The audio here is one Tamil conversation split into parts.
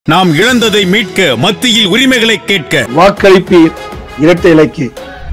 நாம் இழந்ததை மீட்க மத்தியில் உரிமைகளை கேட்க வாக்களிப்பீர் இரட்டை இலைக்கு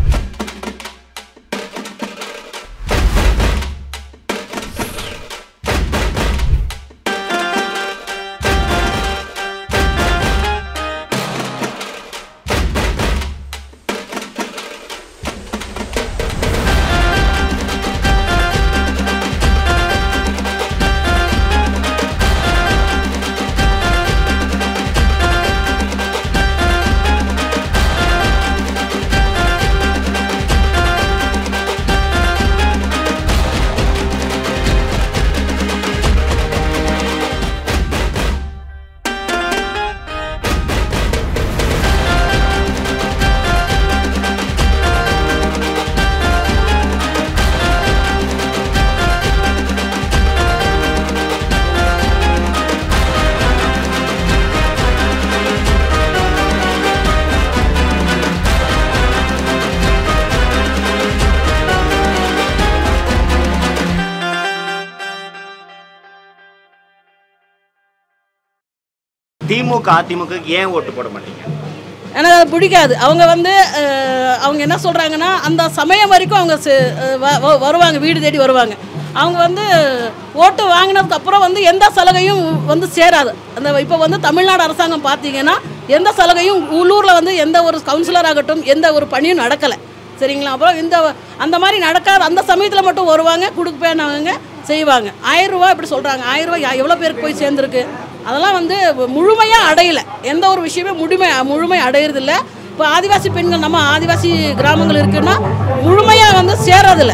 திமுக அதிமுக ஏன் ஓட்டு போட மாட்டீங்க எனக்கு அது பிடிக்காது அவங்க வந்து அஹ், அவங்க என்ன சொல்கிறாங்கன்னா அந்த சமயம் வரைக்கும் அவங்க செ- அஹ், வ- வ- வருவாங்க வீடு தேடி வருவாங்க அவங்க வந்து ஓட்டு வாங்கினதுக்கு அப்புறம் வந்து எந்த சலுகையும் வந்து சேராது அந்த இப்போ வந்து தமிழ்நாடு அரசாங்கம் பார்த்தீங்கன்னா எந்த சலுகையும் உள்ளூரில் வந்து எந்த ஒரு கவுன்சிலர் ஆகட்டும் எந்த ஒரு பணியும் நடக்கலை சரிங்களா அப்புறம் இந்த அந்த மாதிரி நடக்காத அந்த சமயத்தில் மட்டும் வருவாங்க கொடுப்பேனாங்க செய்வாங்க ஆயிரம் ரூபா இப்படி சொல்கிறாங்க ஆயிரம் ரூபாய் எவ்வளோ பேருக்கு போய் சேர்ந்துருக்கு அதெல்லாம் வந்து முழுமையாக அடையலை எந்த ஒரு விஷயமே முழுமை முழுமை அடையிறதில்ல இப்போ ஆதிவாசி பெண்கள் நம்ம ஆதிவாசி கிராமங்கள் இருக்குன்னா முழுமையாக வந்து சேரதில்ல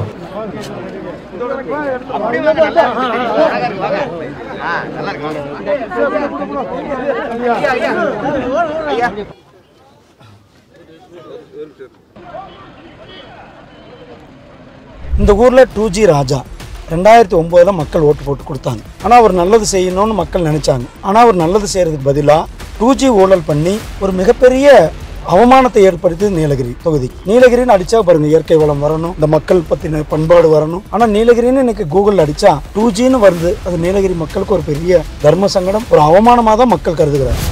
இந்த ஊரில் டூ ஜி ராஜா ரெண்டாயிரத்தி ஒம்போதில் மக்கள் ஓட்டு போட்டு கொடுத்தாங்க ஆனால் அவர் நல்லது செய்யணும்னு மக்கள் நினச்சாங்க ஆனால் அவர் நல்லது செய்கிறதுக்கு பதிலாக டூ ஜி ஊழல் பண்ணி ஒரு மிகப்பெரிய அவமானத்தை ஏற்படுத்தியது நீலகிரி தொகுதி நீலகிரின்னு அடிச்சா பாருங்க இயற்கை வளம் வரணும் இந்த மக்கள் பற்றின பண்பாடு வரணும் ஆனால் நீலகிரின்னு இன்னைக்கு கூகுளில் அடிச்சா டூ ஜின்னு வருது அது நீலகிரி மக்களுக்கு ஒரு பெரிய தர்ம சங்கடம் ஒரு அவமானமாக தான் மக்கள் கருதுகிறார்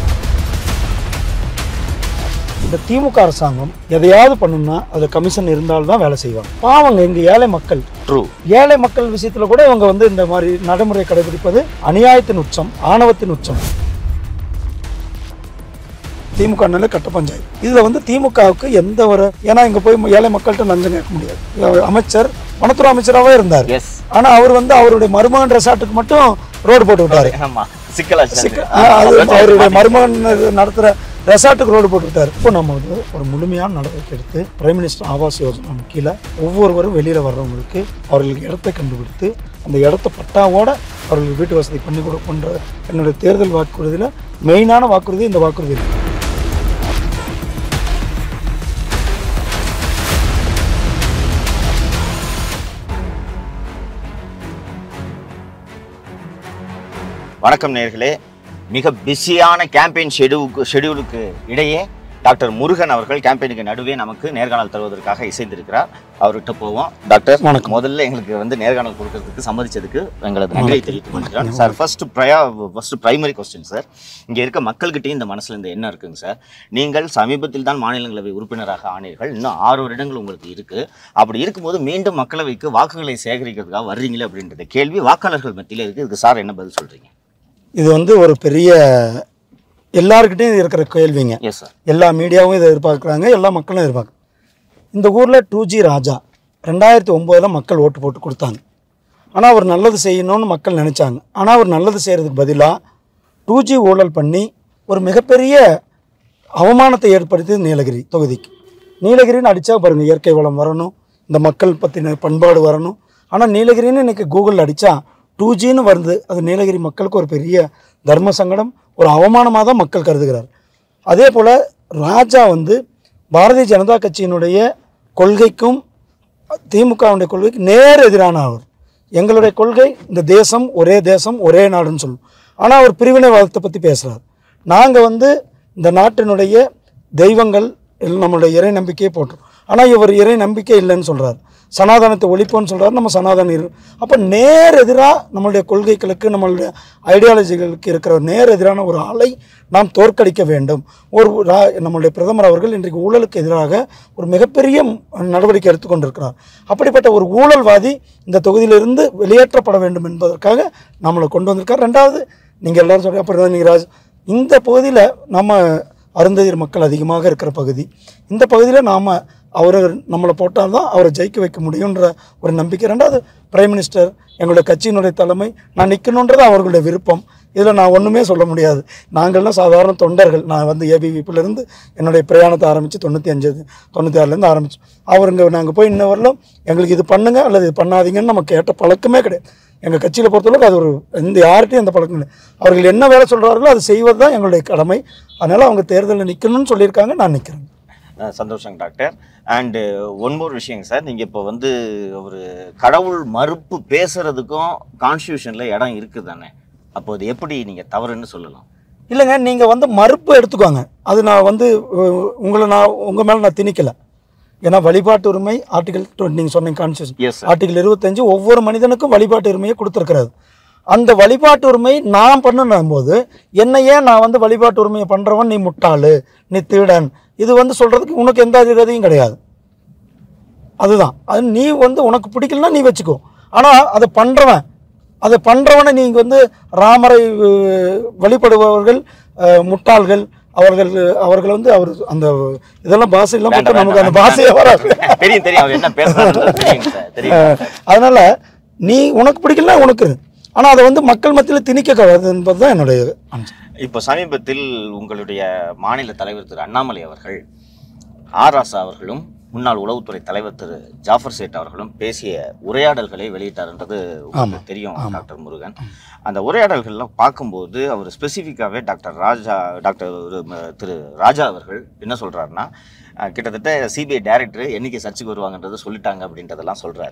இந்த திமுக அரசாங்கம் எதையாவது பண்ணணும்னா அதில் கமிஷன் இருந்தால்தான் வேலை செய்வாங்க பாவங்க இங்க ஏழை மக்கள் ட்ரூ ஏழை மக்கள் விஷயத்துல கூட இவங்க வந்து இந்த மாதிரி நடைமுறை கடைபிடிப்பது அநியாயத்தின் உச்சம் ஆணவத்தின் உச்சம் திமுக நல்ல கட்ட பஞ்சாயத்து இதுல வந்து திமுகவுக்கு எந்த ஒரு ஏன்னா இங்க போய் ஏழை மக்கள்கிட்ட லஞ்சம் கேட்க முடியாது இவர் அமைச்சர் வனத்துறை அமைச்சராகவே இருந்தார் எஸ் ஆனா அவர் வந்து அவருடைய மருமகன் ரெசார்ட்டுக்கு மட்டும் ரோடு போட்டு விட்டாரு ஆமா சிக்கலாச்சு ஆ, அது அவருடைய மருமகன் நடத்துகிற ரெசார்ட்டுக்கு ரோடு போட்டுருக்காரு இப்போ நம்ம வந்து ஒரு முழுமையான நடவடிக்கை எடுத்து பிரைம் மினிஸ்டர் ஆவாஸ் யோஜனா கீழே ஒவ்வொருவரும் வெளியில் வர்றவங்களுக்கு அவர்களுக்கு இடத்தை கண்டுபிடித்து அந்த இடத்த பட்டாவோட அவர்களுக்கு வீட்டு வசதி பண்ணி கொடுக்கின்ற என்னுடைய தேர்தல் வாக்குறுதியில் மெயினான வாக்குறுதி இந்த வாக்குறுதி இருக்கு வணக்கம் நேர்களே மிக பிஸியான கேம்பெயின் ஷெடியூலுக்கு ஷெடியூலுக்கு இடையே டாக்டர் முருகன் அவர்கள் கேம்பெயினுக்கு நடுவே நமக்கு நேர்காணல் தருவதற்காக இசைந்திருக்கிறார் அவர்கிட்ட போவோம் டாக்டர் வணக்கம். முதல்ல எங்களுக்கு வந்து நேர்காணல் கொடுக்கறதுக்கு சம்மதிச்சதுக்கு எங்களது நன்றியை தெரிவித்துக் கொள்கிறேன் சார் ஃபர்ஸ்ட் ப்ரையா ஃபர்ஸ்ட் பிரைமரி கொஸ்டின் சார் இங்க இருக்க மக்கள்கிட்டயும் இந்த மனசுல இந்த எண்ணம் இருக்குங்க சார் நீங்கள் சமீபத்தில் தான் மாநிலங்களவை உறுப்பினராக ஆனீர்கள் இன்னும் ஆறு வருடங்கள் உங்களுக்கு இருக்கு அப்படி இருக்கும்போது மீண்டும் மக்களவைக்கு வாக்குகளை சேகரிக்கிறதுக்காக வர்றீங்களே அப்படின்றத கேள்வி வாக்காளர்கள் மத்தியில இருக்கு இதுக்கு சார் என்ன பதில் சொல்றீங்க இது வந்து ஒரு பெரிய எல்லாருக்கிட்டையும் இருக்கிற கேள்விங்க எஸ் சார் எல்லா மீடியாவும் இதை எதிர்பார்க்குறாங்க எல்லா மக்களும் எதிர்பார்க்குறாங்க இந்த ஊரில் டூ ஜி ராஜா ரெண்டாயிரத்தி ஒம்போதில் மக்கள் ஓட்டு போட்டு கொடுத்தாங்க ஆனால் அவர் நல்லது செய்யணும்னு மக்கள் நினச்சாங்க ஆனால் அவர் நல்லது செய்கிறதுக்கு பதிலாக டூ ஜி ஊழல் பண்ணி ஒரு மிகப்பெரிய அவமானத்தை ஏற்படுத்தியது நீலகிரி தொகுதிக்கு நீலகிரின்னு அடித்தா பாருங்க இயற்கை வளம் வரணும் இந்த மக்கள் பற்றின பண்பாடு வரணும் ஆனால் நீலகிரின்னு இன்னைக்கு கூகுளில் அடித்தா டூ ஜின்னு வருது அது நீலகிரி மக்களுக்கு ஒரு பெரிய தர்ம சங்கடம் ஒரு அவமானமாக தான் மக்கள் கருதுகிறார் அதே போல் ராஜா வந்து பாரதிய ஜனதா கட்சியினுடைய கொள்கைக்கும் திமுகவுடைய கொள்கைக்கு நேர் எதிரான அவர் எங்களுடைய கொள்கை இந்த தேசம் ஒரே தேசம் ஒரே நாடுன்னு சொல்லும் ஆனால் அவர் பிரிவினைவாதத்தை பற்றி பேசுகிறார் நாங்கள் வந்து இந்த நாட்டினுடைய தெய்வங்கள் எல்லாம் நம்மளுடைய இறை நம்பிக்கையை போட்டுரும் ஆனால் இவர் இறை நம்பிக்கை இல்லைன்னு சொல்கிறார் சனாதனத்தை ஒழிப்போம்னு சொல்கிறாரு நம்ம சனாதனம் இரு அப்போ நேர் எதிராக நம்மளுடைய கொள்கைகளுக்கு நம்மளுடைய ஐடியாலஜிகளுக்கு இருக்கிற நேர் எதிரான ஒரு ஆளை நாம் தோற்கடிக்க வேண்டும் ஒரு ரா- நம்மளுடைய பிரதமர் அவர்கள் இன்றைக்கு ஊழலுக்கு எதிராக ஒரு மிகப்பெரிய நடவடிக்கை எடுத்துக்கொண்டிருக்கிறார் அப்படிப்பட்ட ஒரு ஊழல்வாதி இந்த தொகுதியிலிருந்து வெளியேற்றப்பட வேண்டும் என்பதற்காக நம்மளை கொண்டு வந்திருக்கார் ரெண்டாவது நீங்கள் எல்லாரும் சொல்ற அப்புறம் நீங்கள் ராஜ் இந்த பகுதியில் நம்ம அருந்ததியர் மக்கள் அதிகமாக இருக்கிற பகுதி இந்த பகுதியில் நாம் அவரை நம்மளை போட்டால் தான் அவரை ஜெயிக்க வைக்க முடியுன்ற ஒரு நம்பிக்கை ரெண்டாவது பிரைம் மினிஸ்டர் எங்களுடைய கட்சியினுடைய தலைமை நான் நிற்கணுன்றது அவர்களுடைய விருப்பம் இதில் நான் ஒன்றுமே சொல்ல முடியாது நாங்கள்லாம் சாதாரண தொண்டர்கள் நான் வந்து ஏபிவிப்பிலேருந்து என்னுடைய பிரயாணத்தை ஆரம்பித்து தொண்ணூற்றி அஞ்சு தொண்ணூற்றி ஆறுலேருந்து ஆரம்பிச்சு அவருங்க நாங்கள் போய் இன்ன வரலும் எங்களுக்கு இது பண்ணுங்க அல்லது இது பண்ணாதீங்கன்னு நம்ம கேட்ட பழக்கமே கிடையாது எங்கள் கட்சியில் பொறுத்தளவுக்கு அது ஒரு எந்த யார்கிட்டையும் அந்த பழக்கம் இல்லை அவர்கள் என்ன வேலை சொல்கிறார்களோ அது செய்வது தான் எங்களுடைய கடமை அதனால் அவங்க தேர்தலில் நிற்கணும்னு சொல்லியிருக்காங்க நான் நிற்கிறேன் அஹ் சந்தோஷம் டாக்டர் அண்டு ஒன் மோர் விஷயங்க சார் நீங்கள் இப்போ வந்து ஒரு கடவுள் மறுப்பு பேசுறதுக்கும் கான்ஸ்டியூஷனில் இடம் இருக்குது தானே அப்போ அது எப்படி நீங்கள் தவறுன்னு சொல்லலாம் இல்லைங்க நீங்கள் வந்து மறுப்பு எடுத்துக்கோங்க அது நான் வந்து உ- உங்களை நான் உங்கள் மேலே நான் திணிக்கலை ஏன்னா வழிபாட்டு உரிமை ஆர்டிகல் நீங்கள் சொன்னீங்க கான்ஸ்டியூஷன் எஸ் சார் ஆர்டிகல் இருபத்தஞ்சு ஒவ்வொரு மனிதனுக்கும் வழிபாட்டு உரிமையை கொடுத்துருக்கிறது அந்த வழிபாட்டு உரிமை நான் பண்ணும் போது என்ன ஏன் நான் வந்து வழிபாட்டு உரிமையை பண்ணுறவன் நீ முட்டாளு நீ திருடன் இது வந்து சொல்கிறதுக்கு உனக்கு எந்த அதிகாரியும் கிடையாது அதுதான் அது நீ வந்து உனக்கு பிடிக்கலனா நீ வச்சுக்கோ ஆனால் அதை பண்ணுறவன் அதை பண்ணுறவனை நீங்கள் வந்து ராமரை அஹ், வழிபடுபவர்கள் அஹ், முட்டாள்கள் அவர்கள் அவர்கள் வந்து அவர் அந்த இதெல்லாம் பாஷையெல்லாம் வேண்டாம், போட்டு நமக்கு அந்த வேண்டாம். பாஷையே வராது தெரியும் தெரியும் அவர் என்ன பேசுறாரு தெரியும் சார் தெரியும் அஹ், அதனால நீ உனக்கு பிடிக்கல உனக்கு இரு. ஆனா அதை வந்து மக்கள் மத்தியில் திணிக்க கூடாது என்பது தான் என்னுடைய அம்சம் இப்போ சமீபத்தில் உங்களுடைய மாநில தலைவர் திரு அண்ணாமலை அவர்கள் ஆர் ராசா அவர்களும் முன்னாள் உளவுத்துறை தலைவர் திரு ஜாஃபர் சேட் அவர்களும் பேசிய உரையாடல்களை வெளியிட்டார்ன்றது உங்களுக்கு தெரியும் டாக்டர் முருகன் அந்த உரையாடல்கள்லாம் பார்க்கும்போது அவர் ஸ்பெசிஃபிக்காகவே டாக்டர் ராஜா டாக்டர் ஒரு, ம, திரு ராஜா அவர்கள் என்ன சொல்றாருன்னா அஹ், கிட்டத்தட்ட சிபிஐ டைரக்டர் என்னைக்கு சர்ச்சுக்கு வருவாங்கன்றதை சொல்லிட்டாங்க அப்படின்றதெல்லாம் சொல்றாரு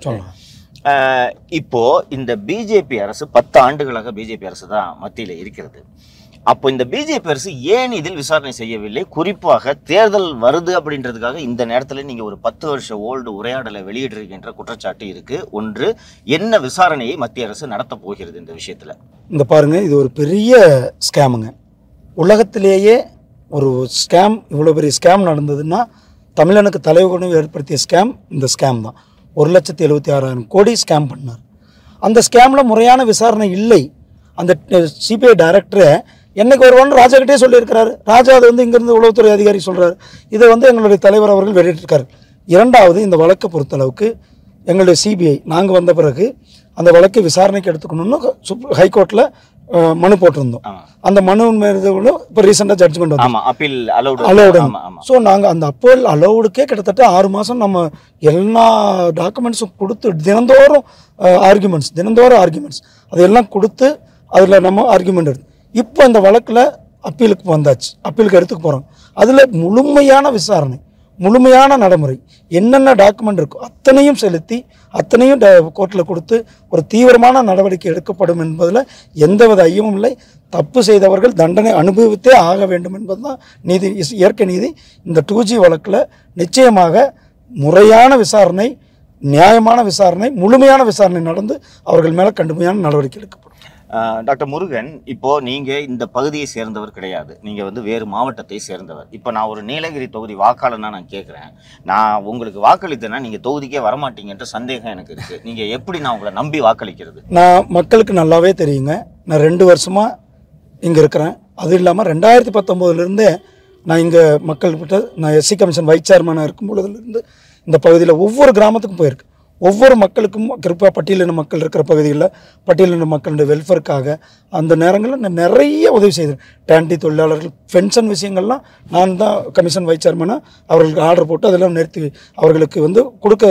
அஹ், இப்போ இந்த பிஜேபி அரசு பத்து ஆண்டுகளாக பிஜேபி அரசு தான் மத்தியில் இருக்கிறது அப்போ இந்த பிஜேபி அரசு ஏன் இதில் விசாரணை செய்யவில்லை குறிப்பாக தேர்தல் வருது அப்படின்றதுக்காக இந்த நேரத்தில் நீங்க ஒரு பத்து வருஷ ஓல்டு உரையாடலை வெளியிடுறீங்கன்ற குற்றச்சாட்டு இருக்கு ஒன்று என்ன விசாரணையை மத்திய அரசு நடத்த போகிறது இந்த விஷயத்துல இந்த பாருங்க இது ஒரு பெரிய ஸ்கேமுங்க உலகத்திலேயே ஒரு ஸ்கேம் இவ்வளோ பெரிய ஸ்கேம் நடந்ததுன்னா தமிழனுக்கு தலைவகுணம் ஏற்படுத்திய ஸ்கேம் இந்த ஸ்கேம் தான் ஒரு லட்சத்தி எழுபத்தி ஆறாயிரம் கோடி ஸ்கேம் பண்ணார் அந்த ஸ்கேமில் முறையான விசாரணை இல்லை அந்த சிபிஐ டைரக்டரை என்னைக்கு வருவான்னு ராஜா கிட்டே சொல்லியிருக்கிறாரு ராஜா அது வந்து இங்கேருந்து உளவுத்துறை அதிகாரி சொல்கிறாரு இதை வந்து எங்களுடைய தலைவர் அவர்கள் வெளியிட்டிருக்காரு இரண்டாவது இந்த வழக்கை பொறுத்தளவுக்கு எங்களுடைய சிபிஐ நாங்கள் வந்த பிறகு அந்த வழக்கை விசாரணைக்கு எடுத்துக்கணும்னு சுப் ஹைகோர்ட்டில் மனு போட்டிருந்தோம் ஆமா. அந்த மனு மீது இப்போ ரீசெண்டாக ஜட்ஜ்மெண்ட் வந்து ஆமா அப்பீல் அலௌடு அலௌடு ஆமா ஆமா ஸோ நாங்கள் அந்த அப்போல் அலௌடுக்கே கிட்டத்தட்ட ஆறு மாதம் நம்ம எல்லா டாக்குமெண்ட்ஸும் கொடுத்து தினந்தோறும் ஆர்குமெண்ட்ஸ் தினந்தோறும் ஆர்குமெண்ட்ஸ் அதெல்லாம் கொடுத்து அதில் நம்ம ஆர்குமெண்ட் எடுத்து இப்போ இந்த வழக்கில் அப்பீலுக்கு வந்தாச்சு அப்பீலுக்கு எடுத்துக்க போகிறோம் அதில் முழுமையான விசாரணை முழுமையான நடைமுறை என்னென்ன டாக்குமெண்ட் இருக்கோ அத்தனையும் செலுத்தி அத்தனையும் கோர்ட்டில் கொடுத்து ஒரு தீவிரமான நடவடிக்கை எடுக்கப்படும் என்பதில் எந்தவித ஐயமும் இல்லை தப்பு செய்தவர்கள் தண்டனை அனுபவித்தே ஆக வேண்டும் என்பதுதான் நீதி இஸ்- இயற்கை நீதி இந்த டூ ஜி வழக்கில் நிச்சயமாக முறையான விசாரணை நியாயமான விசாரணை முழுமையான விசாரணை நடந்து அவர்கள் மேலே கடுமையான நடவடிக்கை எடுக்கப்படும் ஆஹ் டாக்டர் முருகன் இப்போ நீங்க இந்த பகுதியை சேர்ந்தவர் கிடையாது நீங்க வந்து வேறு மாவட்டத்தை சேர்ந்தவர் இப்போ நான் ஒரு நீலகிரி தொகுதி வாக்காளனா நான் கேட்குறேன் நான் உங்களுக்கு வாக்களித்தேன்னா நீங்க தொகுதிக்கே வரமாட்டீங்கன்ற சந்தேகம் எனக்கு இருக்கு நீங்க எப்படி நான் உங்களை நம்பி வாக்களிக்கிறது நான் மக்களுக்கு நல்லாவே தெரியுங்க நான் ரெண்டு வருஷமாக இங்கே இருக்கிறேன் அது இல்லாமல் ரெண்டாயிரத்தி பத்தொம்போதுலேருந்தே நான் இங்கே மக்கள்கிட்ட நான் எஸ்சி கமிஷன் வைஸ் சேர்மனாக இருக்கும் பொழுதுலேருந்து இந்த பகுதியில் ஒவ்வொரு கிராமத்துக்கும் போயிருக்கேன் ஒவ்வொரு மக்களுக்கும் குறிப்பாக பட்டியலின மக்கள் இருக்கிற பகுதிகளில் பட்டியலின மக்களுடைய வெல்ஃபேருக்காக அந்த நேரங்களில் நான் நிறைய உதவி செய்தேன் டேண்டி தொழிலாளர்கள் பென்ஷன் விஷயங்கள்லாம் நான் தான் கமிஷன் வைஸ் சேர்மனாக அவர்களுக்கு ஆர்டர் போட்டு அதெல்லாம் நிறுத்தி அவர்களுக்கு வந்து கொடுக்க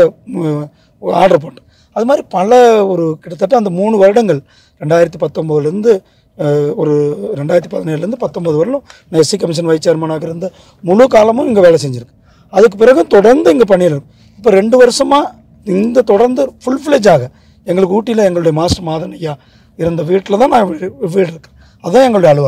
ஆர்டர் போட்டேன் அது மாதிரி பல ஒரு கிட்டத்தட்ட அந்த மூணு வருடங்கள் ரெண்டாயிரத்தி பத்தொம்போதுலேருந்து ஒரு ரெண்டாயிரத்தி பதினேழுலேருந்து பத்தொம்போது வரலும் நான் எஸ்சி கமிஷன் வைஸ் சேர்மனாக இருந்த முழு காலமும் இங்கே வேலை செஞ்சுருக்கேன் அதுக்கு பிறகு தொடர்ந்து இங்கே பண்ணியிருக்கேன் இப்போ ரெண்டு வருஷமாக இந்த தொடர்ந்து ஃபுல் ஃப்ளெஜாக எங்களுக்கு ஊட்டியில் எங்களுடைய மாஸ்டர் மாதன் ஐயா இருந்த வீட்டில் தான் நான் வீடு வீடு இருக்கேன் அதுதான் எங்களுடைய அலுவலகம்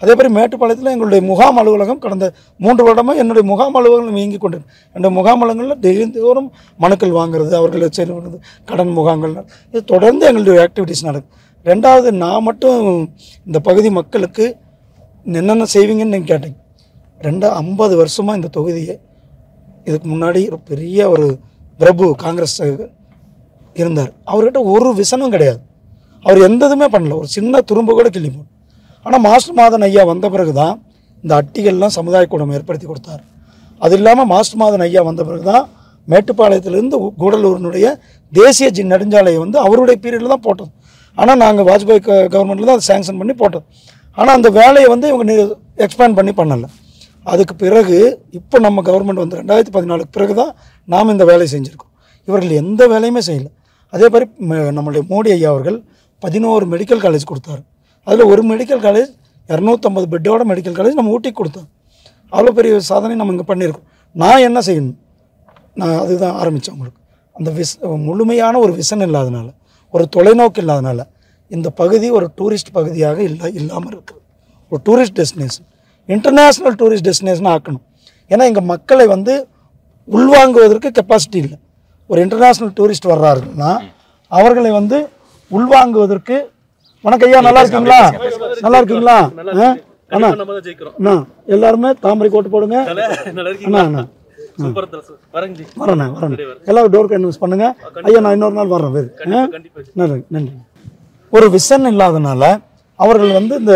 அதே மாதிரி மேட்டுப்பாளையத்தில் எங்களுடைய முகாம் அலுவலகம் கடந்த மூன்று வருடமாக என்னுடைய முகாம் அலுவலகம் இயங்கி கொண்டு என்னுடைய முகாம் அலுவலகங்களில் தினந்தோறும் மனுக்கள் வாங்குறது அவர்களை செய்வது கடன் முகாம்கள் இது தொடர்ந்து எங்களுடைய ஆக்டிவிட்டீஸ் நடக்குது ரெண்டாவது நான் மட்டும் இந்த பகுதி மக்களுக்கு என்னென்ன செய்வீங்கன்னு நீங்கள் கேட்டீங்க ரெண்டா ஐம்பது வருஷமாக இந்த தொகுதியை இதுக்கு முன்னாடி ஒரு பெரிய ஒரு பிரபு காங்கிரஸ் இருந்தார் அவர்கிட்ட ஒரு விசனும் கிடையாது அவர் எந்த இதுவுமே பண்ணல ஒரு சின்ன துரும்பு கூட கிள்ளி போடும் ஆனால் மாஸ்டர் மாதன் ஐயா வந்த பிறகு தான் இந்த அட்டிகள்லாம் சமுதாய கூடம் ஏற்படுத்தி கொடுத்தார் அது இல்லாமல் மாஸ்டர் மாதன் ஐயா வந்த பிறகு தான் மேட்டுப்பாளையத்திலிருந்து உ- கூடலூரினுடைய தேசிய ஜி நெடுஞ்சாலையை வந்து அவருடைய பீரியடில் தான் போட்டது ஆனால் நாங்கள் வாஜ்பாய் கவர்மெண்ட்டில் தான் அதை சேங்ஷன் பண்ணி போட்டது ஆனால் அந்த வேலையை வந்து இவங்க எக்ஸ்பேண்ட் பண்ணி பண்ணலை அதுக்கு பிறகு இப்போ நம்ம கவர்மெண்ட் வந்து ரெண்டாயிரத்தி பதினாலுக்கு பிறகு தான் நாம் இந்த வேலையை செஞ்சுருக்கோம் இவர்கள் எந்த வேலையுமே செய்யலை அதே மாதிரி ம- நம்மளுடைய மோடி ஐயா அவர்கள் பதினோரு மெடிக்கல் காலேஜ் கொடுத்தாரு அதில் ஒரு மெடிக்கல் காலேஜ் இரநூத்தம்பது பெட்டோட மெடிக்கல் காலேஜ் நம்ம ஊட்டி கொடுத்தோம் அவ்வளோ பெரிய சாதனை நம்ம இங்கே பண்ணியிருக்கோம் நான் என்ன செய்யணும் நான் அதுதான் ஆரம்பித்தேன் உங்களுக்கு அந்த விஸ் முழுமையான ஒரு விசன் இல்லாதனால ஒரு தொலைநோக்கு இல்லாதனால இந்த பகுதி ஒரு டூரிஸ்ட் பகுதியாக இல்லை இல்லாமல் இருக்குது ஒரு tourist destination international tourist destination ஆக்கணும் ஏன்னா எங்கள் மக்களை வந்து உள்வாங்குவதற்கு கெப்பாசிட்டி இல்லை ஒரு இன்டர்நேஷ்னல் டூரிஸ்ட் வர்றாருன்னா அவர்களை வந்து உள்வாங்குவதற்கு வணக்கம் ஐயா நல்லா இருக்கீங்களா நல்லா இருக்கீங்களா ஆ? அண்ணா அண்ணா எல்லாருமே தாமரை கோட்டு போடுங்க அண்ணா அண்ணா சூப்பர் தல வரங்க ஜி வரேண்ணே வரேண்ணே எல்லாரும் டோர் கன்வின்ஸ் பண்ணுங்க ஐயா நான் இன்னொரு நாள் வர்றேன் வேறு ஆ? நன்றி நன்றி ஒரு விசன் இல்லாதனால அவர்கள் வந்து இந்த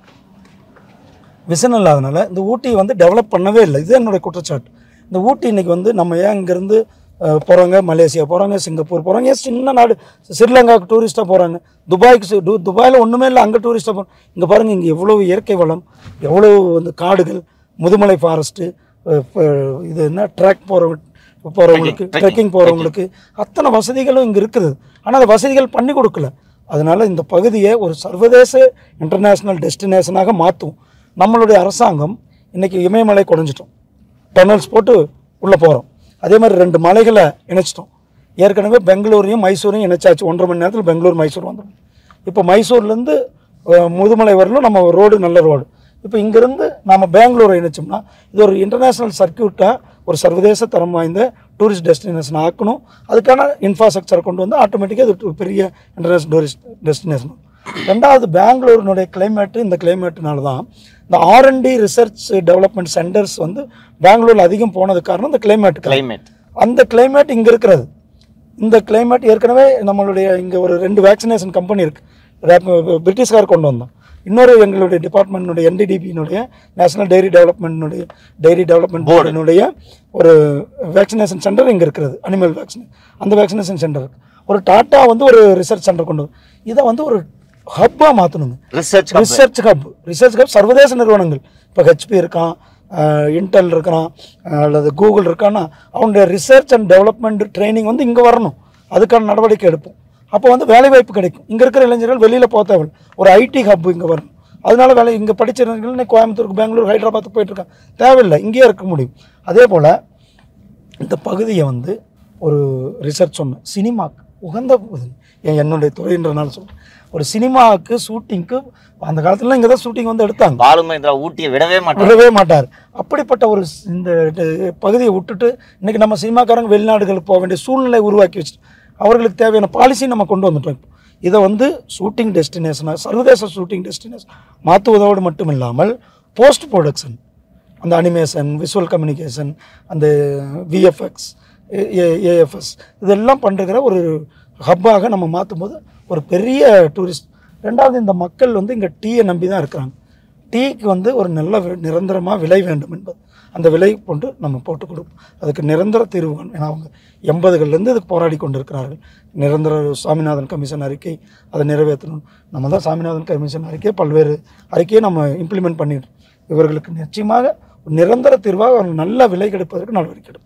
விசன் இல்லாதனால இந்த ஊட்டியை வந்து டெவலப் பண்ணவே இல்லை இது என்னுடைய குற்றச்சாட்டு இந்த ஊட்டி இன்னைக்கு வந்து நம்ம ஏன் இங்கேருந்து போகிறாங்க மலேசியா போகிறாங்க சிங்கப்பூர் போகிறாங்க ஏன் சின்ன நாடு ஸ்ரீலங்காவுக்கு டூரிஸ்ட்டாக போகிறாங்க துபாய்க்கு சி- டு- துபாயில் ஒன்றுமே இல்லை அங்கே டூரிஸ்ட்டாக போகிறாங்க இங்கே பாருங்கள் இங்கே எவ்வளோ இயற்கை வளம் எவ்வளோ வந்து காடுகள் முதுமலை ஃபாரஸ்ட்டு இது என்ன ட்ராக் போகிற போகிறவங்களுக்கு ட்ரெக்கிங் போகிறவங்களுக்கு அத்தனை வசதிகளும் இங்கே இருக்குது ஆனால் அந்த வசதிகள் பண்ணி கொடுக்கல அதனால இந்த பகுதியை ஒரு சர்வதேச இன்டர்நேஷ்னல் டெஸ்டினேஷனாக மாற்றும் நம்மளுடைய அரசாங்கம் இன்னைக்கு இமயமலை குறைஞ்சிட்டோம் டனல்ஸ் போட்டு உள்ளே போகிறோம் அதே மாதிரி ரெண்டு மலைகளை இணைச்சிட்டோம் ஏற்கனவே பெங்களூரையும் மைசூரையும் இணைச்சாச்சு ஒன்றரை மணி நேரத்தில் பெங்களூர் மைசூர் வந்துடும் இப்போ மைசூர்லேருந்து முதுமலை வரலும் நம்ம ரோடு நல்ல ரோடு இப்போ இங்கேருந்து நம்ம பெங்களூரை இணைச்சோம்னா இது ஒரு இன்டர்நேஷ்னல் சர்க்கியூட்டாக ஒரு சர்வதேச தரம் வாய்ந்த டூரிஸ்ட் டெஸ்டினேஷன் ஆக்கணும் அதுக்கான இன்ஃப்ராஸ்ட்ரக்சர் கொண்டு வந்து ஆட்டோமேட்டிக்காக இது ஒரு பெரிய இன்டர்நேஷ்னல் டூரிஸ்ட் டெஸ்டினேஷன் ரெண்டாவது பெங்களூரினுடைய கிளைமேட்டு இந்த கிளைமேட்டுனால தான் இந்த ஆர்என்டி ரிசர்ச் டெவலப்மெண்ட் சென்டர்ஸ் வந்து பெங்களூரில் அதிகம் போனது காரணம் இந்த கிளைமேட் கிளைமேட் அந்த கிளைமேட் இங்கே இருக்கிறது இந்த கிளைமேட் ஏற்கனவே நம்மளுடைய இங்கே ஒரு ரெண்டு வேக்சினேஷன் கம்பெனி இருக்குது பிரிட்டிஷ்கார் கொண்டு வந்தோம் இன்னொரு எங்களுடைய டிபார்ட்மெண்ட்னுடைய என்டிடிபியினுடைய நேஷனல் டைரி டெவலப்மெண்ட்னுடைய டைரி டெவலப்மெண்ட் போர்டினுடைய ஒரு வேக்சினேஷன் சென்டர் இங்கே இருக்கிறது அனிமல் வேக்சின் அந்த வேக்சினேஷன் சென்டர் ஒரு டாட்டா வந்து ஒரு ரிசர்ச் சென்டர் கொண்டு வந்து இதை வந்து ஒரு ஹப்பாக மாற்றணுங்க research research hub research hub சர்வதேச நிறுவனங்கள் இப்போ ஹெச்பி இருக்கான் இன்டெல் இருக்கான் அஹ் அல்லது கூகுள் இருக்கான்னா அவனுடைய ரிசர்ச் அண்ட் டெவலப்மெண்ட் ட்ரைனிங் வந்து இங்கே வரணும் அதுக்கான நடவடிக்கை எடுப்போம் அப்போ வந்து வேலை வாய்ப்பு கிடைக்கும் இங்கே இருக்கிற இளைஞர்கள் வெளியில் போக தேவை ஒரு ஐடி ஹப் இங்கே வரணும் அதனால வேலை இங்கே படிச்ச இளைஞர்கள் இன்னைக்கு கோயம்புத்தூருக்கு பெங்களூர் ஹைதராபாத்துக்கு போயிட்டு இருக்காங்க தேவையில்லை இங்கேயே இருக்க முடியும் அதே போல் இந்த பகுதியை வந்து ஒரு ரிசர்ச் சொன்னேன் சினிமாக்கு உகந்த பகுதி. என் என்னுடைய துறைன்றனால சொல்றேன் ஒரு சினிமாவுக்கு ஷூட்டிங்க்கு அந்த காலத்துல இங்கே தான் ஷூட்டிங் வந்து எடுத்தாங்க பாலு மகேந்திரா ஊட்டியை விடவே மாட்டாங்க விடவே மாட்டார் அப்படிப்பட்ட ஒரு ஸ்- இந்த ட- பகுதியை விட்டுட்டு இன்னைக்கு நம்ம சினிமாக்காரங்க வெளிநாடுகளுக்கு போக வேண்டிய சூழ்நிலை உருவாக்கி வச்சுட்டு அவர்களுக்கு தேவையான பாலிசி நம்ம கொண்டு வந்துட்டோம் இப்போ இதை வந்து ஷூட்டிங் டெஸ்டினேஷனாக சர்வதேச ஷூட்டிங் டெஸ்டினேஷன் மாற்றுவதோடு மட்டும் இல்லாமல் போஸ்ட் ப்ரொடக்ஷன் அந்த அனிமேஷன் விஷுவல் கம்யூனிகேஷன் அந்த விஎஃப்எக்ஸ் ஏஎஃப்எஸ் இதெல்லாம் பண்ணுற ஒரு ஹப்பாக நம்ம மாற்றும் போது ஒரு பெரிய டூரிஸ்ட் ரெண்டாவது இந்த மக்கள் வந்து இங்கே டீயை நம்பி தான் இருக்கிறாங்க டீக்கு வந்து ஒரு நல்ல வி- நிரந்தரமாக விலை வேண்டும் என்பது அந்த விலை கொண்டு நம்ம போட்டு கொடுப்போம் அதுக்கு நிரந்தர தீர்வு காணும். ஏன்னா அவங்க எண்பதுகள்லேருந்து இதுக்கு போராடி கொண்டு இருக்கிறார்கள் நிரந்தர சாமிநாதன் கமிஷன் அறிக்கை அதை நிறைவேற்றணும் நம்ம தான் சாமிநாதன் கமிஷன் அறிக்கையை பல்வேறு அறிக்கையை நம்ம இம்ப்ளிமெண்ட் பண்ணிட்டோம் இவர்களுக்கு நிச்சயமாக ஒரு நிரந்தர தீர்வாக ஒரு நல்ல விலை கிடைப்பதற்கு நடவடிக்கை எடுப்போம்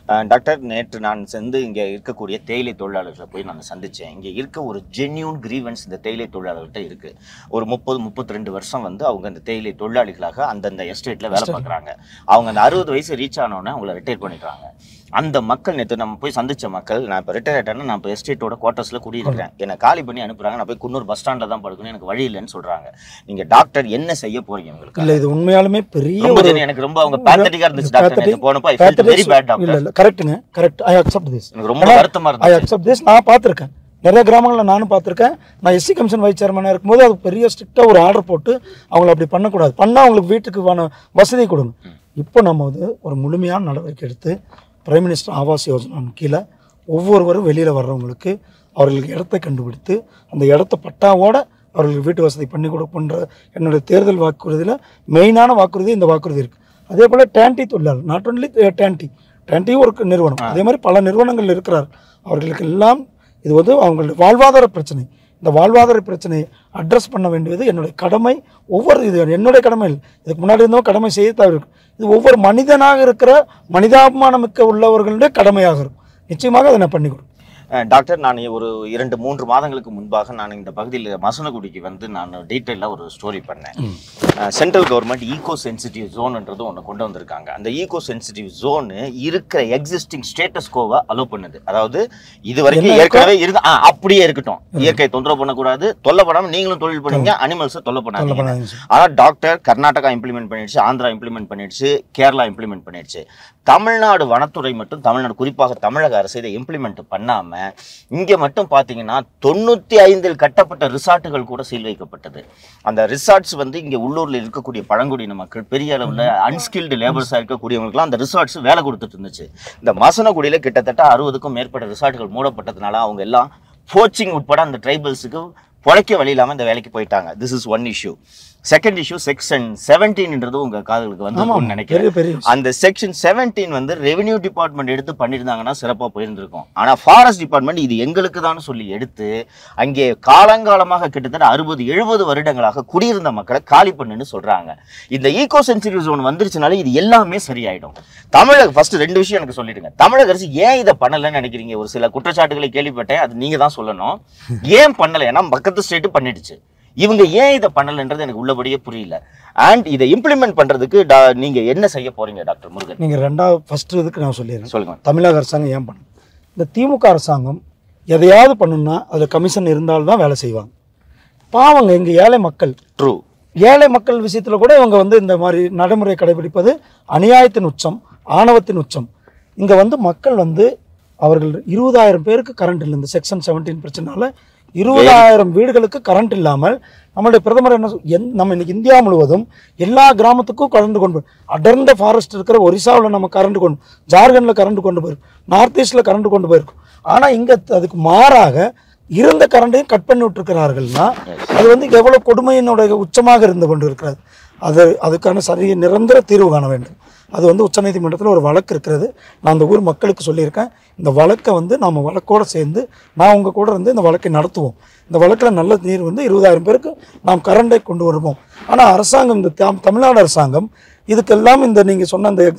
அஹ் டாக்டர் நேற்று நான் சென்று இங்கே இருக்கக்கூடிய தேயிலை தொழிலாளர்களை போய் நான் சந்தித்தேன் இங்கே இருக்க ஒரு ஜென்யூன் கிரீவன்ஸ் இந்த தேயிலை தொழிலாளர்கள்ட்ட இருக்குது ஒரு முப்பது முப்பத்தி ரெண்டு வருஷம் வந்து அவங்க அந்த தேயிலை தொழிலாளிகளாக அந்தந்த எஸ்டேட்டில் வேலை பார்க்குறாங்க அவங்க அந்த அறுபது வயசு ரீச் ஆனோடனே அவங்கள ரிட்டையர் பண்ணிடுறாங்க அந்த மக்கள் நேற்று நம்ம போய் சந்திச்ச மக்கள் நான் இப்போ ரிட்டையர் ஆயிட்டேன்னா நான் இப்போ எஸ்டேட்டோட குவார்ட்டர்ஸில் குடியிருக்கிறேன் என்னை காலி பண்ணி அனுப்புறாங்க நான் போய் குன்னூர் பஸ் ஸ்டாண்டில் தான் படுக்கணும் எனக்கு வழி இல்லைன்னு சொல்கிறாங்க நீங்கள் டாக்டர் என்ன செய்ய போறீங்க உங்களுக்கு இல்ல இது உண்மையாலுமே பெரிய ரொம்ப ஒரு ஜெனி- எனக்கு ரொம்ப அவங்க பேத்தட்டிக்கா இருந்துச்சு டாக்டர் நேத்து போனப்போ ஐ ஃபெல்ட் வெரி பேட் இல்ல டாக்டர் இல்ல கரெக்ட்டுங்க கரெக்ட் ஐ அக்செப்ட் திஸ் எனக்கு ரொம்ப வருத்தமா ஐ இருந்துச்சு அக்செப்ட் திஸ் நான் பார்த்துருக்கேன் நிறைய கிராமங்களில் நானும் பார்த்துருக்கேன் நான் எஸ்சி கமிஷன் வைஸ் சேர்மனாக இருக்கும்போது அது பெரிய ஸ்ட்ரிக்டாக ஒரு ஆர்டர் போட்டு அவங்கள அப்படி பண்ணக்கூடாது பண்ணால் அவங்களுக்கு வீட்டுக்கு வான வசதி கொடுங்க இப்போ நம்ம வந்து ஒரு முழுமையான நடவடிக்கை எடுத்து பிரைம் மினிஸ்டர் ஆவாஸ் யோஜனா கீழே ஒவ்வொருவரும் வெளியில் வர்றவங்களுக்கு அவர்களுக்கு இடத்தை கண்டுபிடித்து அந்த இடத்த பட்டாவோட அவர்களுக்கு வீட்டு வசதி பண்ணி கொடுப்பன்ற என்னுடைய தேர்தல் வாக்குறுதியில் மெயினான வாக்குறுதி இந்த வாக்குறுதி இருக்குது அதே போல் டேண்டி தொழிலாளர் நாட் ஒன்லி டேண்டி டேண்டியும் ஒரு நிறுவனம் அதே மாதிரி பல நிறுவனங்கள் இருக்கிறார் அவர்களுக்கு எல்லாம் இது வந்து அவங்களுடைய வாழ்வாதார பிரச்சனை இந்த வாழ்வாதார பிரச்சனையை அட்ரஸ் பண்ண வேண்டியது என்னுடைய கடமை ஒவ்வொரு இது என்னுடைய கடமை இல்லை இதுக்கு முன்னாடி இருந்தவங்க கடமை செய்ய தவிர இது ஒவ்வொரு மனிதனாக இருக்கிற மனிதாபிமானமிக்க உள்ளவர்களுடைய கடமையாக இருக்கும் நிச்சயமாக அதை நான் பண்ணி கொடுப்பேன் அஹ் டாக்டர் நான் ஒரு இரண்டு மூன்று மாதங்களுக்கு முன்பாக நான் இந்த பகுதியில் மசனகுடிக்கு வந்து நான் டீட்டெயிலாக ஒரு ஸ்டோரி பண்ணேன் சென்ட்ரல் கவர்மெண்ட் ஈகோ சென்சிட்டிவ் ஜோன்ன்றது ஒன்று கொண்டு வந்திருக்காங்க அந்த ஈகோ சென்சிட்டிவ் ஜோனு இருக்கிற எக்ஸிஸ்டிங் ஸ்டேட்டஸ் கோவை அலோவ் பண்ணுது அதாவது இது வரைக்கும் என்ன இருக்கோ? ஏற்கனவே இருக்கு ஆ, அப்படியே இருக்கட்டும் இயற்கை தொந்தரவு பண்ணக்கூடாது தொல்லை பண்ணாம நீங்களும் தொழில் பண்ணீங்க அனிமல்ஸை தொல்லை பண்ணாதீங்க பண்ணாதீங்க சார். ஆனா டாக்டர் கர்நாடகா இம்ப்ளிமெண்ட் பண்ணிடுச்சு ஆந்திரா இம்ப்ளிமெண்ட் பண்ணிடுச்சு கேரளா இம்ப்ளிமெண்ட் பண்ணிடுச்சு தமிழ்நாடு வனத்துறை மட்டும் தமிழ்நாடு குறிப்பாக தமிழக அரசு இதை இம்ப்ளிமெண்ட் பண்ணாம இங்க மட்டும் பாத்தீங்கன்னா தொண்ணூத்தி ஐந்தில் கட்டப்பட்ட ரிசார்ட்டுகள் கூட சீல் வைக்கப்பட்டது அந்த ரிசார்ட்ஸ் வந்து இங்க உள்ளூர்ல இருக்கக்கூடிய பழங்குடியின மக்கள் பெரிய அளவுல அன்ஸ்கில்டு லேபர்ஸா இருக்கக்கூடியவங்களுக்குலாம் அந்த ரிசார்ட்ஸ் வேலை கொடுத்துட்டு இருந்துச்சு இந்த மசனகுடியில கிட்டத்தட்ட அறுபதுக்கும் மேற்பட்ட ரிசார்ட்டுகள் மூடப்பட்டதுனால அவங்க எல்லாம் போச்சிங் உட்பட அந்த ட்ரைபல்ஸுக்கு பொழைக்க வழி இல்லாம இந்த வேலைக்கு போயிட்டாங்க this is one issue second issue section செவன்டீன்ன்றது உங்க காதுகளுக்கு வந்து ஆமாம், நினைக்கிறேன் பெரிய பெரிய விஷயம். அந்த செக்ஷன் செவன்டீன் வந்து ரெவென்யூ டிபார்ட்மெண்ட் எடுத்து பண்ணியிருந்தாங்கன்னா சிறப்பாக போயிருந்திருக்கும் ஆனால் ஃபாரஸ்ட் டிபார்ட்மெண்ட் இது எங்களுக்கு தான் சொல்லி எடுத்து அங்கே காலங்காலமாக கிட்டத்தட்ட அறுபது எழுபது வருடங்களாக குடியிருந்த மக்களை காலி பண்ணுன்னு சொல்றாங்க இந்த ஈகோ சென்சிட்டிவ் ஜோன் வந்துருச்சுனாலே இது எல்லாமே சரியாயிடும் தமிழக ஃபர்ஸ்ட் ரெண்டு விஷயம் எனக்கு சொல்லிடுங்க தமிழக அரசு ஏன் இதை பண்ணலைன்னு நினைக்கிறீங்க ஒரு சில குற்றச்சாட்டுகளை கேள்விப்பட்டேன் அது நீங்க தான் சொல்லணும் ஏன் பண்ணலை ஏன்னா பக்கத்து ஸ்டேட்டு பண்ணிடுச்சு இவங்க ஏன் இதை பண்ணலைன்றது எனக்கு உள்ளபடியே புரியல அண்ட் இதை இம்ப்ளிமெண்ட் பண்றதுக்கு டா- நீங்க என்ன செய்ய போறீங்க டாக்டர் முருகன் நீங்கள் ரெண்டாவது ஃபர்ஸ்ட் இதுக்கு நான் சொல்லிடுறேன் சொல்லுங்க தமிழக அரசாங்கம் ஏன் பண்ணும் இந்த திமுக அரசாங்கம் எதையாவது பண்ணுன்னா அதில் கமிஷன் இருந்தால்தான் வேலை செய்வாங்க பாவங்க இங்கே ஏழை மக்கள் ட்ரூ ஏழை மக்கள் விஷயத்தில் கூட இவங்க வந்து இந்த மாதிரி நடைமுறை கடைபிடிப்பது அநியாயத்தின் உச்சம் ஆணவத்தின் உச்சம் இங்கே வந்து மக்கள் வந்து அவர்கள் இருபதாயிரம் பேருக்கு கரண்ட் இல்லை இந்த செக்ஷன் செவன்டீன் பிரச்சனால இருபதாயிரம் வீடுகளுக்கு கரண்ட் இல்லாமல் நம்மளுடைய பிரதமர் என்ன சொல்- எந் நம்ம இன்னைக்கு இந்தியா முழுவதும் எல்லா கிராமத்துக்கும் கரண்ட் கொண்டு போய் அடர்ந்த ஃபாரஸ்ட் இருக்கிற ஒரிசாவில் நம்ம கரண்ட் கொண்டு ஜார்க்கண்டில் கரண்ட் கொண்டு போயிருக்கோம் நார்த் ஈஸ்டில் கரண்ட் கொண்டு போயிருக்கோம் ஆனால் இங்கே அதுக்கு மாறாக இருந்த கரண்டையும் கட் பண்ணி விட்டுருக்கிறார்கள்னா அது வந்து எவ்வளவு கொடுமையினுடைய உச்சமாக இருந்து கொண்டு இருக்கிறது அது அதுக்கான சரி நிரந்தர தீர்வு காண வேண்டும் அது வந்து உச்சநீதிமன்றத்தில் ஒரு வழக்கு இருக்கிறது நான் அந்த ஊர் மக்களுக்கு சொல்லியிருக்கேன் இந்த வழக்கை வந்து நாம் வழக்கோடு சேர்ந்து நான் உங்கள் கூட இருந்து இந்த வழக்கை நடத்துவோம் இந்த வழக்கில் நல்ல தீர்வு வந்து இருபதாயிரம் பேருக்கு நாம் கரண்டை கொண்டு வருவோம் ஆனால் அரசாங்கம் இந்த தம்- தமிழ்நாடு அரசாங்கம் இதுக்கெல்லாம் இந்த நீங்கள் சொன்ன அந்த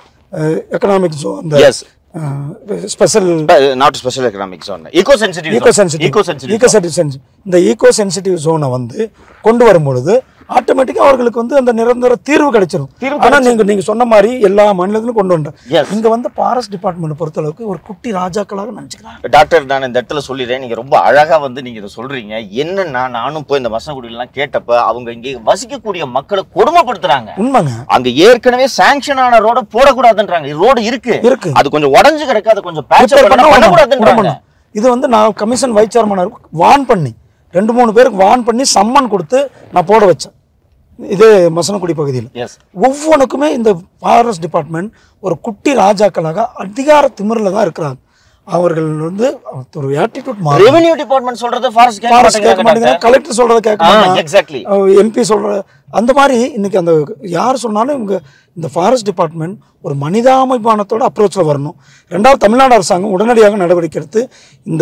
எக்கனாமிக் ஜோ அந்த S special not special economic zone eco sensitive eco sensitive eco sensitive eco sensitive இந்த ஈகோ சென்சிட்டிவ் ஜோனை வந்து கொண்டு வரும்பொழுது ஆட்டோமேட்டிக்கா அவர்களுக்கு வந்து அந்த நிரந்தர தீர்வு கிடைச்சிரும் தீர்வு ஆனா நீங்க நீங்க சொன்ன மாதிரி எல்லா மாநிலத்திலும் கொண்டு வந்தேன் Yes. இங்க வந்து ஃபாரஸ்ட் டிபார்ட்மெண்ட் பொறுத்தளவுக்கு ஒரு குட்டி ராஜாக்களாக நினைச்சுக்கிறாங்க டாக்டர் நான் இந்த இடத்துல சொல்லிடுறேன் நீங்க ரொம்ப அழகா வந்து நீங்க இதை சொல்றீங்க என்னன்னா நானும் போய் இந்த மசனகுடியெல்லாம் கேட்டப்ப அவங்க இங்கே வசிக்கக்கூடிய மக்களை கொடுமைப்படுத்துறாங்க உண்மைங்க அங்க ஏற்கனவே சாங்ஷன் ஆன ரோட போடக்கூடாதுன்றாங்க ரோடு இருக்கு இருக்கு. அது கொஞ்சம் உடஞ்சு கிடக்கு அதை கொஞ்சம் பேட்ச் Repair பண்ணா விட பண்ணக்கூடாதுன்றாங்க மாட்டோம். இது வந்து நான் கமிஷன் வைஸ் சேர்மனாக வான் பண்ணி ரெண்டு மூணு பேருக்கு வான் பண்ணி சம்மன் கொடுத்து நான் போட வச்சேன் இதே மசனக்குடி பகுதியில் எஸ் ஒவ்வொன்றுக்குமே இந்த ஃபாரஸ்ட் டிபார்ட்மெண்ட் ஒரு குட்டி ராஜாக்களாக அதிகார திமிரில் தான் இருக்கிறாங்க அவர்கள் வந்து ஒரு ஆட்டிடியூட் மாறும் ரெவென்யூ டிபார்ட்மெண்ட் சொல்றது ஃபாரஸ்ட் கேட்க ஃபாரஸ்ட் கேட்க மாட்டேங்கிறாங்க மாட்டேங்கிறாங்க கலெக்டர் சொல்றத கேட்க மாட்டாங்க எக்ஸாக்ட்லி எம்பி சொல்ற அந்த மாதிரி இன்னைக்கு அந்த யார் சொன்னாலும் இவங்க இந்த ஃபாரஸ்ட் டிபார்ட்மெண்ட் ஒரு மனிதாபிமானத்தோட அப்ரோச்சில் வரணும் ரெண்டாவது தமிழ்நாடு அரசாங்கம் உடனடியாக நடவடிக்கை எடுத்து இந்த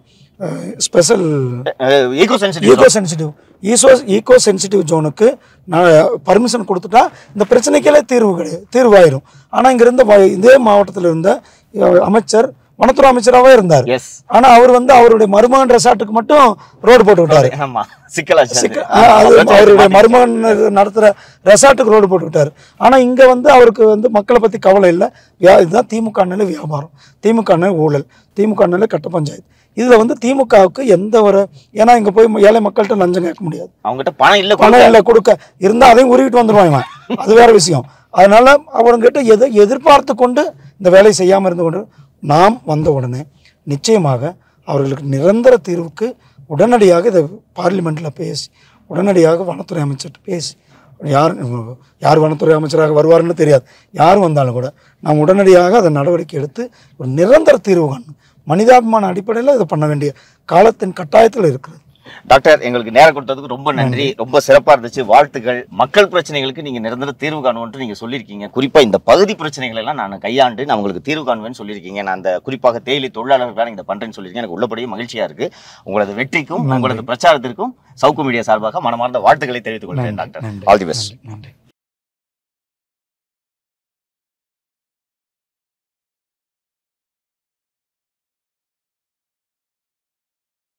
special eco sensitive eco sensitive ஈசோ ஈகோ சென்சிட்டிவ் ஜோனுக்கு நான் பர்மிஷன் கொடுத்துட்டா இந்த பிரச்சனைக்கெல்லாம் தீர்வு கிடையாது தீர்வாயிரும் ஆனால் இங்கே இருந்த வ- இதே மாவட்டத்தில் இருந்த அமைச்சர் வனத்துறை அமைச்சராகவே இருந்தார் எஸ் ஆனா அவர் வந்து அவருடைய மருமகன் ரெசார்ட்டுக்கு மட்டும் ரோடு போட்டு விட்டாரு ஆமா சிக்கலாச்சு சிக்க- ஆ, அது அவருடைய மருமகன் நடத்துற ரெசார்ட்டுக்கு ரோடு போட்டு விட்டாரு ஆனா இங்க வந்து அவருக்கு வந்து மக்களை பத்தி கவலை இல்லை வியா இதுதான் திமுக அண்ணல வியாபாரம் திமுக அண்ணல் ஊழல் திமுக அண்ணல கட்ட பஞ்சாயத்து இதுல வந்து திமுகவுக்கு எந்த ஒரு ஏன்னா இங்க போய் ஏழை மக்கள்கிட்ட லஞ்சம் கேட்க முடியாது அவங்ககிட்ட பணம் இல்ல பணம் இல்லை கொடுக்க இருந்தால் அதையும் உருவிட்டு வந்துடுவான் இவன் அது வேற விஷயம் அதனால அவங்ககிட்ட எதை எதிர்பார்த்து கொண்டு இந்த வேலையை செய்யாமல் இருந்து கொண்டு நாம் வந்த உடனே நிச்சயமாக அவர்களுக்கு நிரந்தர தீர்வுக்கு உடனடியாக இதை பார்லிமெண்ட்டில் பேசி உடனடியாக வனத்துறை அமைச்சர்கிட்ட பேசி யார் யார் வனத்துறை அமைச்சராக வருவாருன்னு தெரியாது யார் வந்தாலும் கூட நாம் உடனடியாக அதை நடவடிக்கை எடுத்து ஒரு நிரந்தர தீர்வு காணணும் மனிதாபிமான அடிப்படையில் இதை பண்ண வேண்டிய காலத்தின் கட்டாயத்தில் இருக்கிறது டாக்டர் எங்களுக்கு நேரம் கொடுத்ததுக்கு ரொம்ப நன்றி ரொம்ப சிறப்பா இருந்துச்சு வாழ்த்துக்கள் மக்கள் பிரச்சனைகளுக்கு நீங்க நிரந்தர தீர்வு காணுவோம்னு நீங்க சொல்லியிருக்கீங்க குறிப்பா இந்த பகுதி பிரச்சனைகள் எல்லாம் நான் கையாண்டு நான் உங்களுக்கு தீர்வு காணுவேன்னு சொல்லியிருக்கீங்க நான் அந்த குறிப்பாக தேயிலை தொழிலாளர்கள் நீங்க இதை பண்றேன்னு சொல்லியிருக்கீங்க எனக்கு உள்ளபடியே மகிழ்ச்சியா இருக்கு உங்களது வெற்றிக்கும் உங்களது பிரச்சாரத்திற்கும் சவுக்கு மீடியா சார்பாக மனமார்ந்த வாழ்த்துக்களை தெரிவித்துக் கொள்கிறேன் டாக்டர் ஆல் தி பெஸ்ட் நன்றி